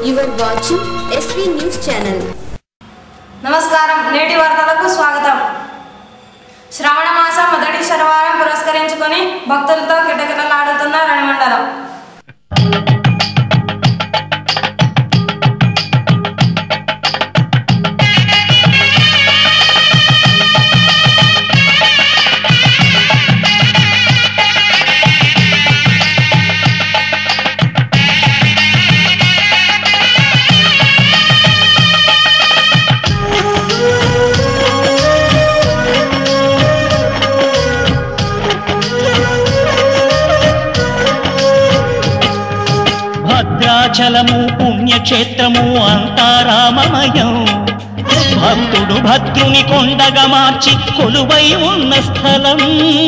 You are watching SV News Channel. నమస్కారం నేటి వార్తలకు స్వాగతం శ్రావణ మాసం మొదటి శనివారం పురస్కరించుకొని భక్తులతో కిటకిటలాడుతున్న రణమండలం భద్రాచలము పుణ్యక్షేత్రము అంతా రామమయం భక్తుడు భద్రుని కొండగా మార్చి కొలువై ఉన్న స్థలం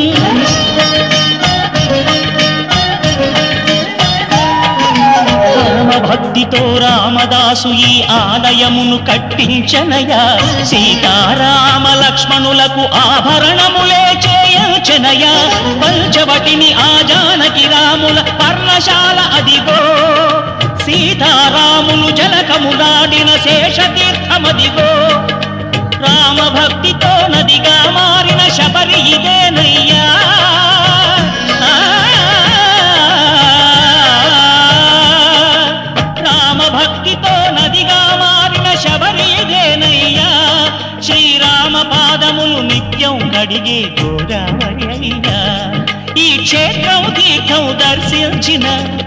పరమ భక్తితో రామదాసు ఈ ఆలయమును కట్టించనయా సీతారామ లక్ష్మణులకు ఆభరణములే చేయించనయా పంచవటిని ఆ జానకి రాముల పర్ణశాల అదిగో సీతారాములు జలకములాడిన శేషతీర్థమదిగో రామ భక్తితో నదిగా మారిన శబరి ఇదేనయ్యా రామ భక్తితో నదిగా మారిన శబరి ఇదేనయ్యా శ్రీరామ పాదములు నిత్యం కడిగే గోదావరి అయ్యా ఈ క్షేత్రం తీర్థం దర్శించిన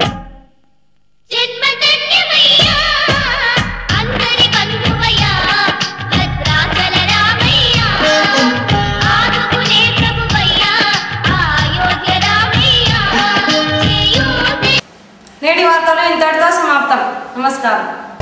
జన్మధన్యమయ్యా అందరి బంధువయ్యా భద్రాచల రామయ్యా ఆదుకునే ప్రభువయ్యా అయోధ్య రామయ్యా చేయూతే నేటి వార్తలు ఇంతటితో సమాప్తం నమస్కారం